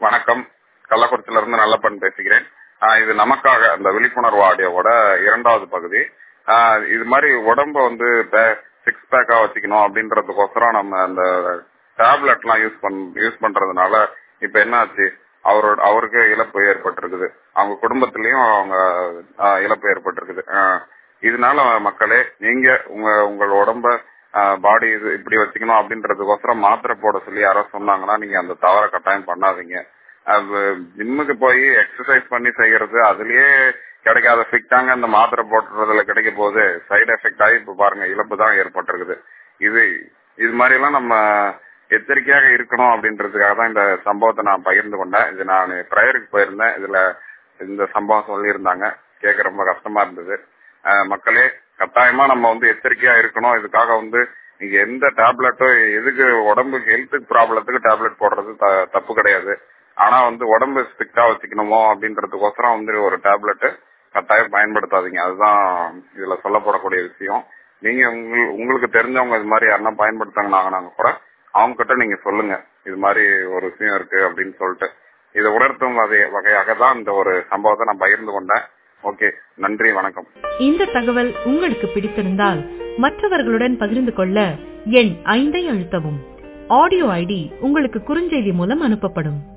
வணக்கம் கள்ளக்குறிச்சியில இருந்து நல்லப்பன் பேசுகிறேன் ஆஹ் இது நமக்காக அந்த விழிப்புணர்வு ஆடியோவோட இரண்டாவது பகுதி ஆஹ் இது மாதிரி உடம்ப வந்து சிக்ஸ் பேக்கா வச்சுக்கணும் அப்படின்றதுக்கோசரம் நம்ம அந்த டேப்லெட் எல்லாம் யூஸ் பண் யூஸ் பண்றதுனால இப்ப என்ன ஆச்சு அவரோட அவருக்கு இழப்பு ஏற்பட்டிருக்குது அவங்க குடும்பத்திலயும் அவங்க ஆஹ் இழப்பு ஏற்பட்டிருக்குது ஆஹ் இதனால மக்களே நீங்க உங்க உங்கள் உடம்ப பாடி இது இப்படி வச்சுக்கணும் அப்படின்றதுக்கோசரம் மாத்திரை போட சொல்லி யாரோ சொன்னாங்கன்னா நீங்க அந்த தவற கட்டாயம் பண்ணாதீங்க ஜிம்முக்கு போய் எக்ஸசைஸ் பண்ணி செய்யறது அதுலயே கிடைக்காத ஃபிக்டாங்க அந்த மாத்திரை போட்டுறதுல கிடைக்க போது சைடு எஃபெக்ட் ஆகி இப்ப பாருங்க இழப்பு தான் ஏற்பட்டிருக்குது இது இது மாதிரி எல்லாம் நம்ம எச்சரிக்கையாக இருக்கணும் அப்படின்றதுக்காக தான் இந்த சம்பவத்தை நான் பகிர்ந்து கொண்டேன் இது நான் ப்ரேயருக்கு போயிருந்தேன் இதுல இந்த சம்பவம் சொல்லியிருந்தாங்க கேட்க ரொம்ப கஷ்டமா இருந்தது மக்களே கட்டாயமா நம்ம வந்து எச்சரிக்கையா இருக்கணும் இதுக்காக வந்து நீங்க எந்த டேப்லெட்டோ எதுக்கு உடம்புக்கு ஹெல்த் ப்ராப்ளத்துக்கு டேப்லெட் போடுறது தப்பு கிடையாது ஆனா வந்து உடம்பு ஸ்ட்ரிக்டா வச்சுக்கணுமோ அப்படின்றதுக்கோசரம் வந்து ஒரு டேப்லெட் கட்டாயம் பயன்படுத்தாதீங்க அதுதான் இதுல சொல்லப்படக்கூடிய விஷயம் நீங்க உங்களுக்கு தெரிஞ்சவங்க இது மாதிரி யாருன்னா பயன்படுத்தாங்கன்னாங்க கூட அவங்க கிட்ட நீங்க சொல்லுங்க இது மாதிரி ஒரு விஷயம் இருக்கு அப்படின்னு சொல்லிட்டு இதை உணர்த்தும் வகையாக தான் இந்த ஒரு சம்பவத்தை நான் பகிர்ந்து கொண்டேன் ஓகே நன்றி வணக்கம் இந்த தகவல் உங்களுக்கு பிடித்திருந்தால் மற்றவர்களுடன் பகிர்ந்து கொள்ள எண் ஐந்தை அழுத்தவும் ஆடியோ ஐடி உங்களுக்கு குறுஞ்செய்தி மூலம் அனுப்பப்படும்